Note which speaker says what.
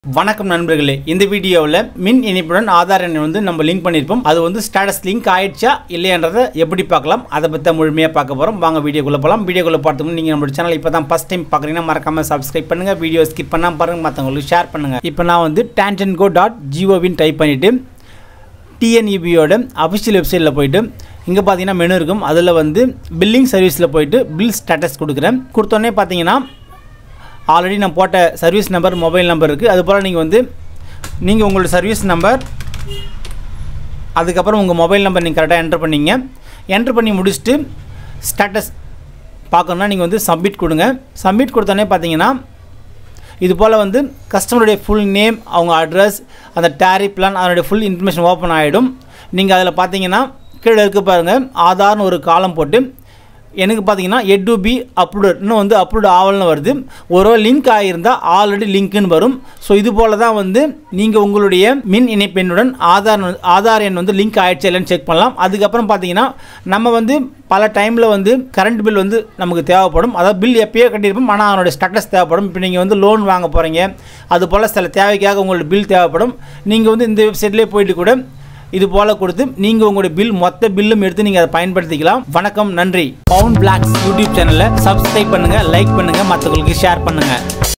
Speaker 1: வணக்கம் நண்பர்களே இந்த வீடியோவில் மின் இணைப்புடன் ஆதார் எண்ணை வந்து நம்ம லிங்க் பண்ணியிருப்போம் அது வந்து ஸ்டேட்டஸ் லிங்க் ஆயிடுச்சா இல்லையன்றதை எப்படி பார்க்கலாம் அதை பற்றி முழுமையாக பார்க்க போகிறோம் வாங்க வீடியோக்குள்ளே போகலாம் வீடியோக்குள்ளே பார்த்துக்கு நீங்கள் நம்மளோட சேனல் இப்போ தான் ஃபஸ்ட் டைம் பார்க்குறீங்கன்னா மறக்காமல் சப்ஸ்கிரைப் பண்ணுங்கள் வீடியோ ஸ்கிப் பண்ணாமல் பாருங்கள் மற்றவங்களுக்கு ஷேர் பண்ணுங்கள் இப்போ நான் வந்து டேன்ஜன்கோ டாட் ஜிஓவின் டைப் பண்ணிவிட்டு டிஎன்இபியோட அஃபிஷியல் வெப்சைட்டில் போயிட்டு இங்கே பார்த்தீங்கன்னா மெனு இருக்கும் அதில் வந்து பில்லிங் சர்வீஸில் போயிட்டு பில் ஸ்டேட்டஸ் கொடுக்குறேன் கொடுத்தோன்னே பார்த்தீங்கன்னா ஆல்ரெடி நான் போட்ட சர்வீஸ் நம்பர் மொபைல் நம்பர் இருக்குது அது போல் நீங்கள் வந்து நீங்கள் உங்களோட சர்வீஸ் நம்பர் அதுக்கப்புறம் உங்கள் மொபைல் நம்பர் நீங்கள் கரெக்டாக என்டர் பண்ணீங்க என்டர் பண்ணி முடிச்சுட்டு ஸ்டேட்டஸ் பார்க்கணுன்னா நீங்கள் வந்து சப்மிட் கொடுங்க சப்மிட் கொடுத்தோன்னே பார்த்தீங்கன்னா இது போல் வந்து கஸ்டமருடைய ஃபுல் நேம் அவங்க அட்ரஸ் அந்த டேரிஃப் பிளான் அதனுடைய ஃபுல் இன்ஃபர்மேஷன் ஓப்பன் ஆகிடும் நீங்கள் அதில் பார்த்தீங்கன்னா கீழே இருக்க பாருங்கள் ஆதார்னு ஒரு காலம் போட்டு எனக்கு பார்த்தீங்கன்னா எட் டு பி அப்லோட் இன்னும் வந்து அப்லோட் ஆவல்னு வருது ஒரு லிங்க் ஆகியிருந்தால் ஆல்ரெடி லிங்க்குன்னு வரும் ஸோ இது போல் தான் வந்து நீங்கள் உங்களுடைய மின் இணைப்பு எண்ணுடன் ஆதார் வந்து- ஆதார் எண் வந்து லிங்க் ஆயிடுச்சு இல்லைன்னு செக் பண்ணலாம் அதுக்கப்புறம் பார்த்தீங்கன்னா நம்ம வந்து பல டைமில் வந்து கரண்ட் பில் வந்து நமக்கு தேவைப்படும் அதாவது பில் எப்பயோ கட்டியிருப்போம் ஆனால் அதனுடைய ஸ்டேட்டஸ் தேவைப்படும் இப்போ நீங்கள் வந்து லோன் வாங்க போகிறீங்க அது போல் சில தேவைக்காக உங்களுக்கு பில் தேவைப்படும் நீங்கள் வந்து இந்த வெப்சைட்லேயே போயிட்டு கூட இது போல் கொடுத்து நீங்கள் உங்களுடைய பில் மொத்த பில்லும் எடுத்து நீங்கள் அதை பயன்படுத்திக்கலாம் வணக்கம் நன்றி பவுன் பிளாக்ஸ் யூடியூப் சேனலை சப்ஸ்கிரைப் பண்ணுங்கள் லைக் பண்ணுங்கள் மற்றவங்களுக்கு ஷேர் பண்ணுங்கள்